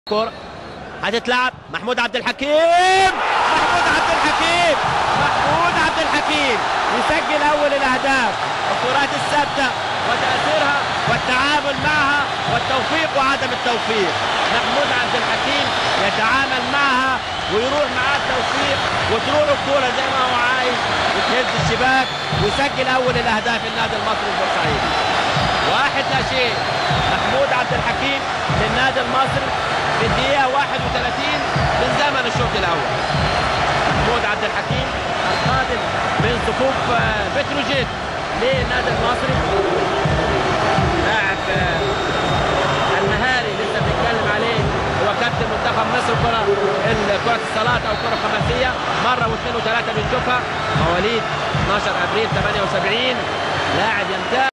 كورة هتتلعب محمود عبد الحكيم محمود عبد الحكيم محمود عبد الحكيم يسجل اول الاهداف الكرات الثابته وتاثيرها والتعامل معها والتوفيق وعدم التوفيق محمود عبد الحكيم يتعامل معها ويروح معاه التوفيق وتروح الكوره زي ما هو عايز وتهز الشباك ويسجل اول الاهداف النادي المصري البورسعيدي واحد لا شيء محمود عبد الحكيم للنادي المصري في الدقيقة 31 من زمن الشوط الأول. محمود عبد الحكيم القادم من صفوف آه، بتروجيت للنادي المصري. لاعب آه، المهاري لسه بنتكلم عليه هو كابتن منتخب مصر كرة كرة الصالات أو كرة خماسية مرة واثنين وثلاثة بنشوفها مواليد 12 أبريل 78 لاعب يمتاز